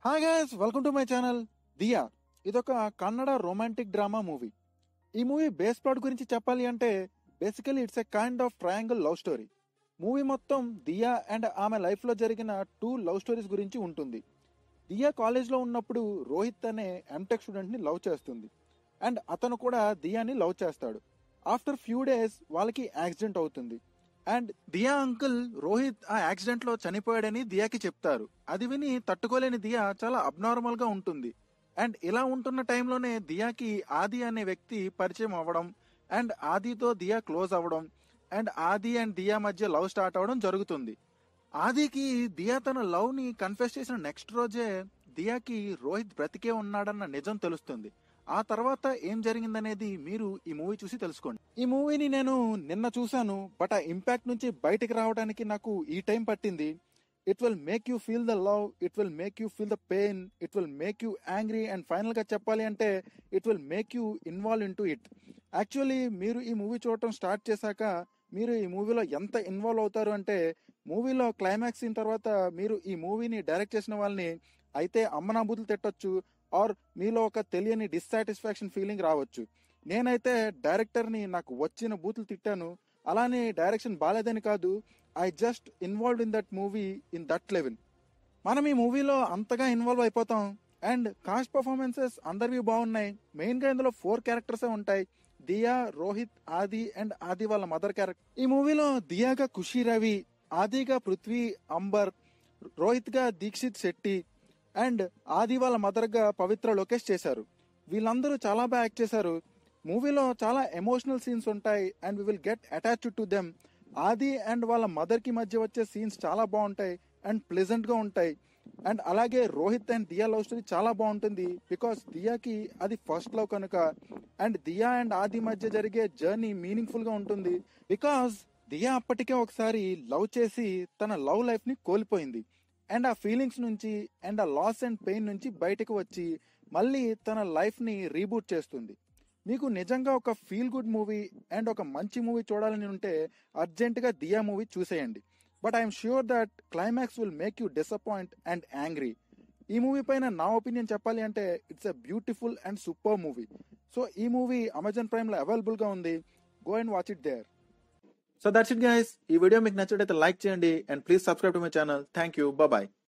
hi guys welcome to my channel Dia ఇదొక Kannada romantic drama movie ఈ movie base plot గురించి చెప్పాలి అంటే basically it's a kind of triangle love story movie మొత్తం Dia and ఆమె life లో జరిగిన టూ లవ్ స్టోరీస్ గురించి ఉంటుంది దియా కాలేజ్ లో ఉన్నప్పుడు రోహిత్ అనే ఎంటెక్ స్టూడెంట్ ని లవ్ చేస్తుంది అండ్ అతను కూడా దియాని లవ్ చేస్తాడు ఆఫ్టర్ ఫ్యూ డేస్ వాళ్ళకి యాక్సిడెంట్ అవుతుంది అండ్ దియా అంకుల్ రోహిత్ ఆ యాక్సిడెంట్ లో చనిపోయాడని దియాకి చెప్తారు అది విని తట్టుకోలేని దియా చాలా అబ్నార్మల్ గా ఉంటుంది అండ్ ఇలా ఉంటున్న టైంలోనే దియాకి ఆది అనే వ్యక్తి పరిచయం అవ్వడం అండ్ ఆదితో దియా క్లోజ్ అవ్వడం అండ్ ఆది అండ్ దియా మధ్య లవ్ స్టార్ట్ అవ్వడం జరుగుతుంది ఆదికి దియా తన లవ్ ని కన్ఫెస్ చేసిన నెక్స్ట్ రోజే దియాకి రోహిత్ బ్రతికే ఉన్నాడన్న నిజం తెలుస్తుంది ఆ తర్వాత ఏం జరిగిందనేది మీరు ఈ మూవీ చూసి తెలుసుకోండి ఈ మూవీని నేను నిన్న చూశాను బట్ ఆ ఇంపాక్ట్ నుంచి బయటికి రావడానికి నాకు ఈ టైం పట్టింది it will make you feel the love it will make you feel the pain it will make you angry and final గా చెప్పాలి అంటే it will make you involve into it actually మీరు ఈ movie చూడటం start చేశాక మీరు ఈ మూవీలో ఎంత ఇన్వాల్వ్ అవుతారు అంటే మూవీలో క్లైమాక్స్ సీన్ తర్వాత మీరు ఈ మూవీని డైరెక్ట్ చేసిన వాళ్ళని అయితే అమ్మనాబూతులు తిట్టొచ్చు ఆర్ మీలో ఒక తెలియని డిస్సాటిస్ఫాక్షన్ ఫీలింగ్ రావచ్చు నేనైతే డైరెక్టర్ని నాకు వచ్చిన బూతులు తిట్టాను అలానే డైరెక్షన్ బాగాలేదని కాదు I just involve in that movie in that level మనం ఈ మూవీలో అంతగా ఇన్వాల్వ్ అయిపోతాం అండ్ కాస్ట్ పర్ఫార్మెన్సెస్ అందరివి బాగున్నాయి మెయిన్ గా ఇందులో ఫోర్ క్యారెక్టర్స్ ఉంటాయి దియా రోహిత్ ఆది అండ్ ఆది వాళ్ళ మదర్ క్యారెక్టర్ ఈ మూవీలో దియాగా ఖుషి రవి ఆదిగా పృథ్వీ అంబర్ రోహిత్ గా దీక్షిత్ శెట్టి అండ్ ఆది వాళ్ళ మదర్ గా పవిత్ర లోకేష్ చేశారు వీళ్ళందరూ చాలా బాగా యాక్ట్ చేశారు మూవీలో చాలా ఎమోషనల్ సీన్స్ ఉంటాయి and we will get attached to them Adi and వాళ్ళ మదర్ కి మధ్య వచ్చే సీన్స్ చాలా బాగుంటాయి అండ్ ప్లెజెంట్ గా ఉంటాయి అండ్ అలాగే Rohit and Dia love story చాలా బాగుంటుంది బికాస్ దియాకి అది ఫస్ట్ లవ్ కనుక అండ్ దియా అండ్ ఆది మధ్య జరిగే జర్నీ మీనింగ్ఫుల్ గా ఉంటుంది బికాస్ దియా అప్పటికే ఒకసారి లవ్ చేసి తన లవ్ లైఫ్ ని కోల్పోయింది అండ్ ఆ ఫీలింగ్స్ నుంచి అండ్ ఆ లాస్ అండ్ పెయిన్ నుంచి బయటకు వచ్చి మళ్ళీ తన లైఫ్ ని రీబూట్ చేస్తుంది మీకు నిజంగా ఒక ఫీల్ గుడ్ మూవీ అండ్ ఒక మంచి మూవీ చూడాలని ఉంటే అర్జెంటుగా దియా మూవీ చూసేయండి but I'm sure that climax will make you disappoint and angry ఈ మూవీ పైన నా ఒపీనియన్ చెప్పాలి అంటే it's a beautiful and super movie so ఈ మూవీ అమెజాన్ ప్రైమ్ లో అవైలబుల్ గా ఉంది go and watch it there so that's it guys ఈ వీడియో మీకు నచ్చినట్లయితే లైక్ చేయండి and please subscribe to my channel thank you bye